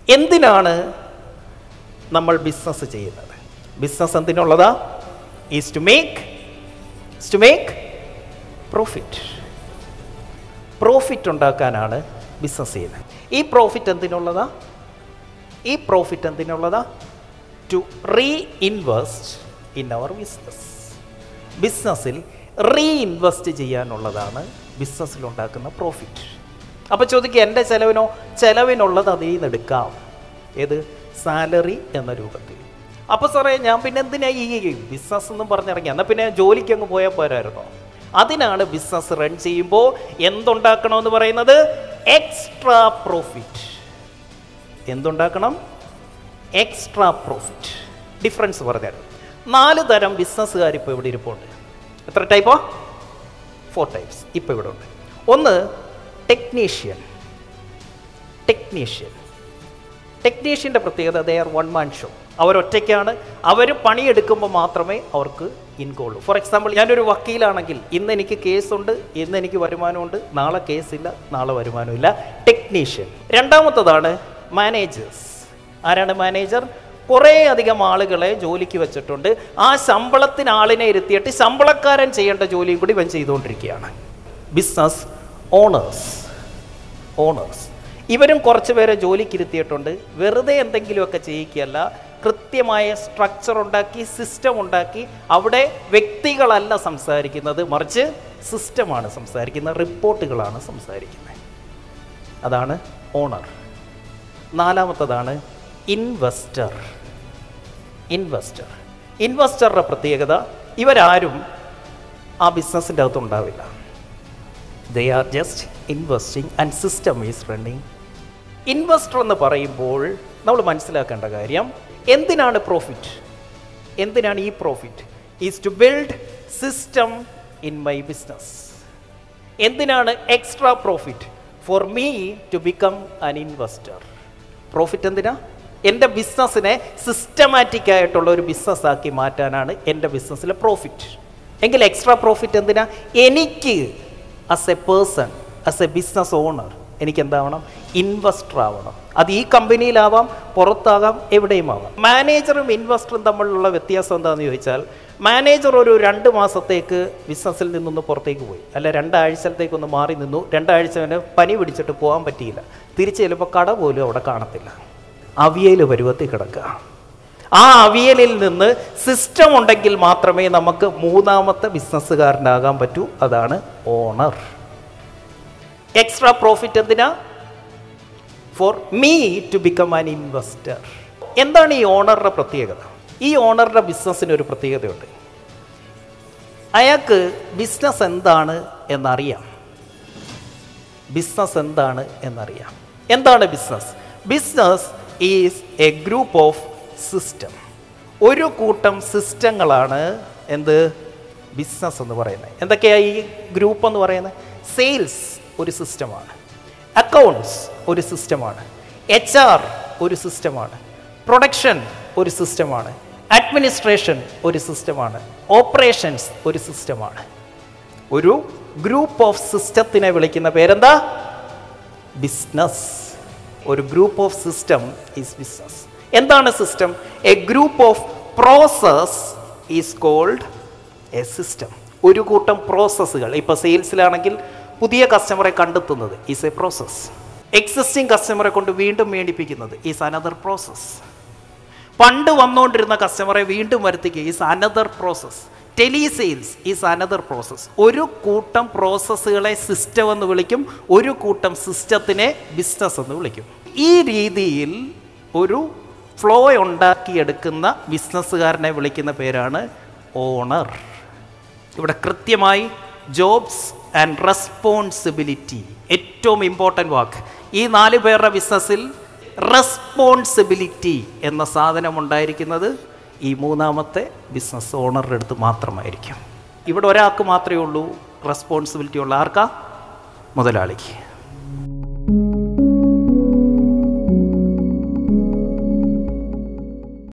എന്തിനാണ് നമ്മൾ ബിസിനസ് ചെയ്യുന്നത് ബിസിനസ് എന്തിനുള്ളതാ is to make to make profit profit ഉണ്ടാക്കാനാണ് ബിസിനസ് ചെയ്യുന്നത് ഈ പ്രോഫിറ്റ് എന്തിനുള്ളതാ ഈ പ്രോഫിറ്റ് എന്തിനുള്ളതാ to reinvest in our business ബിസിനസ്സിൽ റീ ഇൻവെസ്റ്റ് ചെയ്യാനുള്ളതാണ് ബിസിനസ്സിൽ ഉണ്ടാക്കുന്ന പ്രോഫിറ്റ് അപ്പോൾ ചോദിക്കുക എൻ്റെ ചിലവിനോ ചിലവിനുള്ളത് അതിൽ നിന്ന് എടുക്കാം ഏത് സാലറി എന്ന രൂപത്തിൽ അപ്പോൾ സാറേ ഞാൻ പിന്നെ എന്തിനാ ഈ ബിസിനസ് എന്നും പറഞ്ഞിറങ്ങി എന്നാൽ പിന്നെ ജോലിക്ക് അങ്ങ് പോയാൽ പോരായിരുന്നോ അതിനാണ് ബിസിനസ് റൺ ചെയ്യുമ്പോൾ എന്തുണ്ടാക്കണമെന്ന് പറയുന്നത് എക്സ്ട്രാ പ്രോഫിറ്റ് എന്തുണ്ടാക്കണം എക്സ്ട്രാ പ്രോഫിറ്റ് ഡിഫറൻസ് പറഞ്ഞുതരാം നാല് തരം ബിസിനസ്സുകാർ ഇപ്പോൾ ഇവിടെ ഇരിപ്പുണ്ട് എത്ര ടൈപ്പോ ഫോർ ടൈപ്സ് ഇപ്പോൾ ഇവിടെ ഉണ്ട് ഒന്ന് ടെക്നീഷ്യൻ ടെക്നീഷ്യൻ ടെക്നീഷ്യൻ്റെ പ്രത്യേകത they are one man show അവരൊറ്റയ്ക്കാണ് അവർ പണിയെടുക്കുമ്പോൾ മാത്രമേ അവർക്ക് ഇൻകം ഉള്ളൂ ഫോർ എക്സാമ്പിൾ ഞാനൊരു വക്കീലാണെങ്കിൽ ഇന്ന് എനിക്ക് കേസുണ്ട് ഇന്ന് എനിക്ക് വരുമാനമുണ്ട് നാളെ കേസില്ല നാളെ വരുമാനമില്ല ടെക്നീഷ്യൻ രണ്ടാമത്തതാണ് മാനേജേഴ്സ് ആരാണ് മാനേജർ കുറേ അധികം ആളുകളെ ജോലിക്ക് വെച്ചിട്ടുണ്ട് ആ ശമ്പളത്തിന് ആളിനെ ഇരുത്തിയിട്ട് ശമ്പളക്കാരൻ ചെയ്യേണ്ട ജോലിയും കൂടി ഇവൻ ചെയ്തുകൊണ്ടിരിക്കുകയാണ് ബിസിനസ് ഓണേഴ്സ് ഓണേഴ്സ് ഇവരും കുറച്ച് പേരെ ജോലിക്ക് ഇരുത്തിയിട്ടുണ്ട് വെറുതെ എന്തെങ്കിലുമൊക്കെ ചെയ്യിക്കുകയല്ല കൃത്യമായ സ്ട്രക്ചർ ഉണ്ടാക്കി സിസ്റ്റം ഉണ്ടാക്കി അവിടെ വ്യക്തികളല്ല സംസാരിക്കുന്നത് മറിച്ച് സിസ്റ്റമാണ് സംസാരിക്കുന്നത് റിപ്പോർട്ടുകളാണ് സംസാരിക്കുന്നത് അതാണ് ഓണർ നാലാമത്തതാണ് ഇൻവെസ്റ്റർ ഇൻവെസ്റ്റർ ഇൻവെസ്റ്ററുടെ പ്രത്യേകത ഇവരാരും ആ ബിസിനസ്സിൻ്റെ അകത്ത് ഉണ്ടാവില്ല they are just investing and system is running investor എന്ന് പറയുമ്പോൾ നമ്മൾ മനസ്സിലാക്കേണ്ട കാര്യം എന്തിനാണ് പ്രോഫിറ്റ് എന്തിനാണ് ഈ profit is to build system in my business എന്തിനാണ് extra profit for me to become an investor profit എന്തിനാ എൻ്റെ ബിസിനസ്സിനെ സിസ്റ്റമാറ്റിക് ആയിട്ടുള്ള ഒരു ബിസിനസ് ആക്കി മാറ്റാനാണ് എൻ്റെ ബിസിനസ്സിലെ പ്രോഫിറ്റ് എങ്കിൽ എക്സ്ട്രാ പ്രോഫിറ്റ് എന്തിനാ എനിക്ക് as a person as a business owner എനിക്ക് എന്താവണം ഇൻവെസ്റ്റർ ആവണം അത് ഈ കമ്പനിയിലാവാം പുറത്താകാം എവിടെയും ആവാം മാനേജറും ഇൻവെസ്റ്ററും തമ്മിലുള്ള വ്യത്യാസം എന്താണെന്ന് ചോദിച്ചാൽ മാനേജർ ഒരു രണ്ട് മാസത്തേക്ക് ബിസിനസ്സിൽ നിന്നൊന്ന് പുറത്തേക്ക് പോയി അല്ല രണ്ടാഴ്ചത്തേക്കൊന്ന് മാറി നിന്നു രണ്ടാഴ്ചവന് പനി പിടിച്ചിട്ട് പോകാൻ പറ്റിയില്ല തിരിച്ച് ചെല്ലുമ്പോൾ കട പോലും അവിടെ കാണത്തില്ല അവിയൽ പരുവത്തിൽ കിടക്കുക ആ അവിയലിൽ നിന്ന് സിസ്റ്റം ഉണ്ടെങ്കിൽ മാത്രമേ നമുക്ക് മൂന്നാമത്തെ ബിസിനസ്സുകാരനാകാൻ പറ്റൂ അതാണ് ഓണർ എക്സ്ട്രാ പ്രോഫിറ്റ് എന്തിനാ for me to become an investor എന്താണ് ഈ ഓണറുടെ പ്രത്യേകത ഈ ഓണറുടെ ബിസിനസ്സിന് ഒരു പ്രത്യേകതയുണ്ട് അയാൾക്ക് ബിസിനസ് എന്താണ് എന്നറിയാം ബിസിനസ് എന്താണ് എന്നറിയാം എന്താണ് business business is a group of system ഒരു കൂട്ടം സിസ്റ്റങ്ങളാണ് എന്ത് ബിസിനസ് എന്ന് പറയുന്നത് എന്തൊക്കെയാണ് ഈ ഗ്രൂപ്പ് എന്ന് പറയുന്നത് സെയിൽസ് ഒരു സിസ്റ്റമാണ് അക്കൗണ്ട്സ് ഒരു സിസ്റ്റമാണ് എച്ച് ആർ ഒരു സിസ്റ്റമാണ് പ്രൊഡക്ഷൻ ഒരു സിസ്റ്റമാണ് അഡ്മിനിസ്ട്രേഷൻ ഒരു സിസ്റ്റമാണ് ഓപ്പറേഷൻസ് ഒരു സിസ്റ്റമാണ് ഒരു ഗ്രൂപ്പ് ഓഫ് സിസ്റ്റത്തിനെ വിളിക്കുന്ന പേരെന്താ ബിസിനസ് ഒരു group of system is business എന്താണ് system a group of process is called a system ഒരു കൂട്ടം പ്രോസസ്സുകൾ ഇപ്പോൾ സെയിൽസിലാണെങ്കിൽ പുതിയ കസ്റ്റമറെ കണ്ടെത്തുന്നത് ഈസ് എ പ്രോസസ് എക്സിസ്റ്റിംഗ് കസ്റ്റമറെ കൊണ്ട് വീണ്ടും മേടിപ്പിക്കുന്നത് ഈസ് അനദർ പ്രോസസ് പണ്ട് വന്നുകൊണ്ടിരുന്ന കസ്റ്റമറെ വീണ്ടും വരുത്തിക്കുക is another process telesales is another process ഒരു കൂട്ടം പ്രോസസ്സുകളെ സിസ്റ്റം എന്ന് വിളിക്കും ഒരു കൂട്ടം സിസ്റ്റത്തിനെ ബിസിനസ് എന്ന് വിളിക്കും ഈ രീതിയിൽ ഒരു ഫ്ലോ ഉണ്ടാക്കിയെടുക്കുന്ന ബിസിനസ്സുകാരനെ വിളിക്കുന്ന പേരാണ് ഓണർ ഇവിടെ കൃത്യമായി ജോബ്സ് ആൻഡ് റെസ്പോൺസിബിലിറ്റി ഏറ്റവും ഇമ്പോർട്ടൻ്റ് വാക്ക് ഈ നാല് പേരുടെ ബിസിനസ്സിൽ റെസ്പോൺസിബിലിറ്റി എന്ന സാധനം ഉണ്ടായിരിക്കുന്നത് ഈ മൂന്നാമത്തെ ബിസിനസ് ഓണറുടെ അടുത്ത് മാത്രമായിരിക്കും ഇവിടെ ഒരാൾക്ക് മാത്രമേ ഉള്ളൂ റെസ്പോൺസിബിലിറ്റി ഉള്ള ആർക്കാ മുതലാളിക്ക്